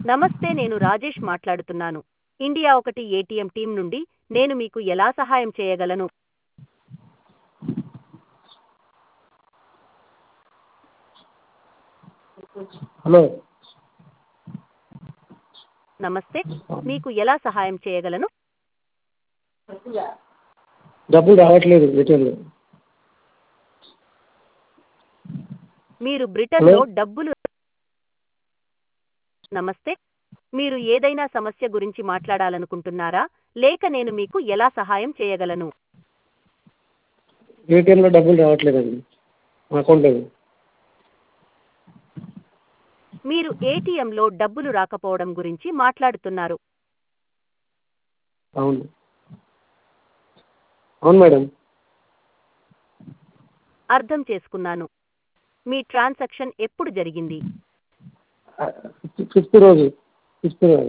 నమస్తే నేను రాజేష్ మాట్లాడుతున్నాను ఇండియా ఒకటి ఏటీఎం టీం నుండి నేను మీకు ఎలా సహాయం చేయగలను హలో నమస్తే మీకు ఎలా సహాయం చేయగలను డబ్బులు రావట్లేదు ఏటీఎంలో మీరు బ్రిటన్లో హలో? డబ్బులు నమస్తే మీరు ఏదైనా సమస్య గురించి మాట్లాడాలనుకుంటున్నారా లేక నేను మీకు ఎలా సహాయం చేయగలను ఏటీఎంలో డబ్బులు రావట్లేదండి మా అకౌంట్లో మీరు ఏటీఎంలో డబ్బులు రాకపోవడం గురించి మాట్లాడుతున్నారు అవును అవును మేడం అర్థం చేసుకున్నాను మీ ట్రాన్సాక్షన్ ఎప్పుడు జరిగింది ఫిఫ్త్ రోజు ఫిఫ్త్ రోజు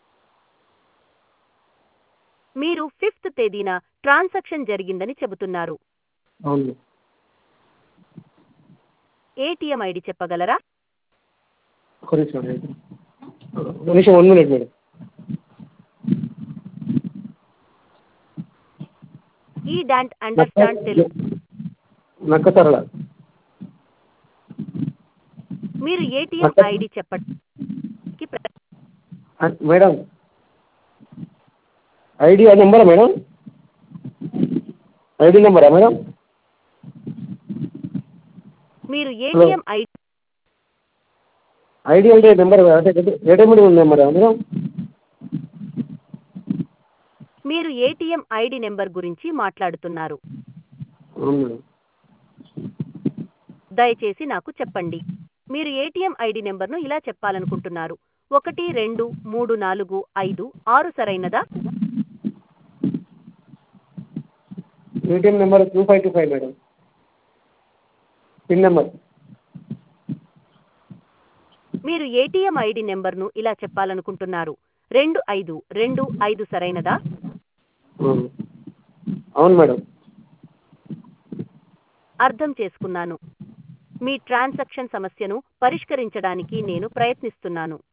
మీరు ఫిఫ్త్ తేదీన ట్రాన్సాక్షన్ జరిగిందని చెబుతున్నారు అవును ఏటీఎం ఐడి చెప్పగలరా ఒక నిమిషం మేడం. ఒక నిమిషం one minute madam I don't understand Telugu నక్క సరళ మీరు ఏటీఎం ఐడి చెప్పండి మేడం ఐడి నెంబరా మేడం ఐడి నెంబరా మేడం మీరు ఏటీఎం ఐడి ఐడి అంటే నెంబర్ అంటే ఏటీఎం నెంబరా మేడం మీరు ఏటీఎం ఐడి నెంబర్ గురించి మాట్లాడుతున్నారు అవును మేడం దయచేసి నాకు చెప్పండి మీరు ఏటీఎం ఐడి నెంబర్ను ఇలా చెప్పాలనుకుంటున్నారు ఒకటి రెండు మూడు నాలుగు ఐదు ఆరు సరైనదా ATM number two five two five madam PIN number మీరు ఏటీఎం ఐడి నెంబర్ను ఇలా చెప్పాలనుకుంటున్నారు రెండు ఐదు రెండు ఐదు సరైనదా అవును అవును మేడం అర్థం చేసుకున్నాను మీ ట్రాన్సాక్షన్ సమస్యను పరిష్కరించడానికి నేను ప్రయత్నిస్తున్నాను